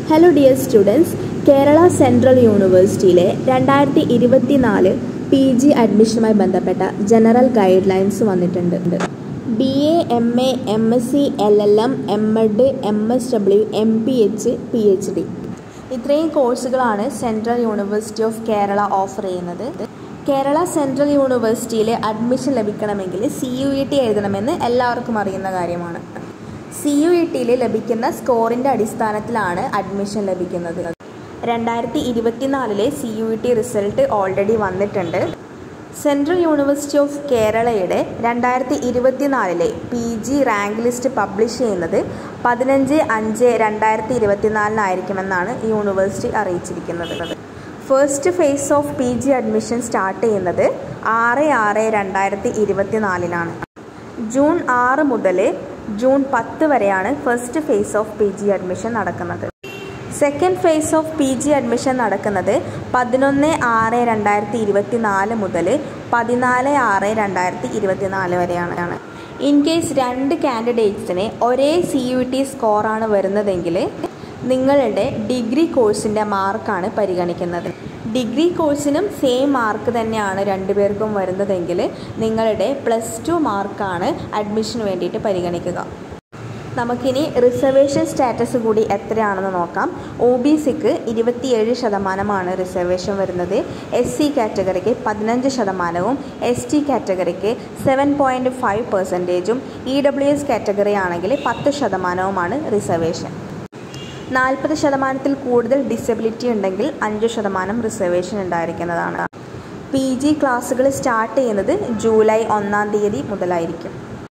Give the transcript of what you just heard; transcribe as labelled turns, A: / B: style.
A: hello dear students Kerala central യൂണിവേഴ്സിറ്റിയിലെ രണ്ടായിരത്തി ഇരുപത്തിനാല് പി ജി അഡ്മിഷനുമായി ബന്ധപ്പെട്ട ജനറൽ ഗൈഡ് ലൈൻസ് വന്നിട്ടുണ്ട് B A M A M S C L L M M Ed M S W M P H P H D ഇത്രയും കോഴ്സുകളാണ് central university of Kerala offer ചെയ്യുന്നത് Kerala central യൂണിവേഴ്സിറ്റിയിൽ admission ലഭിക്കണമെങ്കിൽ C U E T എഴുതണമെന്ന് എല്ലാവർക്കും അറിയുന്ന കാര്യമാണ് C U E ടിയിൽ ലഭിക്കുന്ന സ്കോറിൻ്റെ അടിസ്ഥാനത്തിലാണ് അഡ്മിഷൻ ലഭിക്കുന്നത് രണ്ടായിരത്തി ഇരുപത്തിനാലിലെ C U E T result already വന്നിട്ടുണ്ട് സെൻട്രൽ യൂണിവേഴ്സിറ്റി ഓഫ് കേരളയുടെ രണ്ടായിരത്തി ഇരുപത്തിനാലിലെ P G rank list publish ചെയ്യുന്നത് പതിനഞ്ച് അഞ്ച് രണ്ടായിരത്തി ഇരുപത്തിനാലിനായിരിക്കുമെന്നാണ് യൂണിവേഴ്സിറ്റി അറിയിച്ചിരിക്കുന്നത് first phase of P G admission start ചെയ്യുന്നത് ആറ് ആറ് രണ്ടായിരത്തി ഇരുപത്തിനാലിനാണ് ജൂൺ ആറ് മുതൽ ജൂൺ പത്ത് വരെയാണ് first phase of P G admission നടക്കുന്നത് second phase of P G admission നടക്കുന്നത് പതിനൊന്ന് ആറ് രണ്ടായിരത്തി ഇരുപത്തി നാല് മുതൽ പതിനാല് ആറ് രണ്ടായിരത്തി ഇരുപത്തി നാല് വരെയാണ് ഇൻ കേസ് രണ്ട് കാൻഡിഡേറ്റ്സിന് ഒരേ സി യു ടി സ്കോറാണ് വരുന്നതെങ്കിൽ നിങ്ങളുടെ ഡിഗ്രി കോഴ്സിൻ്റെ മാർക്കാണ് പരിഗണിക്കുന്നത് ഡിഗ്രി കോഴ്സിനും സെയിം മാർക്ക് തന്നെയാണ് രണ്ടുപേർക്കും വരുന്നതെങ്കിൽ നിങ്ങളുടെ പ്ലസ് ടു മാർക്കാണ് അഡ്മിഷന് വേണ്ടിയിട്ട് പരിഗണിക്കുക നമുക്കിനി റിസർവേഷൻ സ്റ്റാറ്റസ് കൂടി എത്രയാണെന്ന് നോക്കാം ഒ ബി സിക്ക് ഇരുപത്തിയേഴ് ശതമാനമാണ് റിസർവേഷൻ വരുന്നത് എസ് സി കാറ്റഗറിക്ക് പതിനഞ്ച് ശതമാനവും എസ് ടി കാറ്റഗറിക്ക് സെവൻ പോയിൻറ്റ് ഫൈവ് പെർസെൻറ്റേജും ഇ ഡബ്ല്യു എസ് കാറ്റഗറി ആണെങ്കിൽ പത്ത് ശതമാനവുമാണ് റിസർവേഷൻ നാൽപ്പത് ശതമാനത്തിൽ കൂടുതൽ ഡിസബിലിറ്റി ഉണ്ടെങ്കിൽ അഞ്ച് ശതമാനം റിസർവേഷൻ ഉണ്ടായിരിക്കുന്നതാണ് പി ജി ക്ലാസ്സുകൾ സ്റ്റാർട്ട് ചെയ്യുന്നത് ജൂലൈ ഒന്നാം തീയതി മുതലായിരിക്കും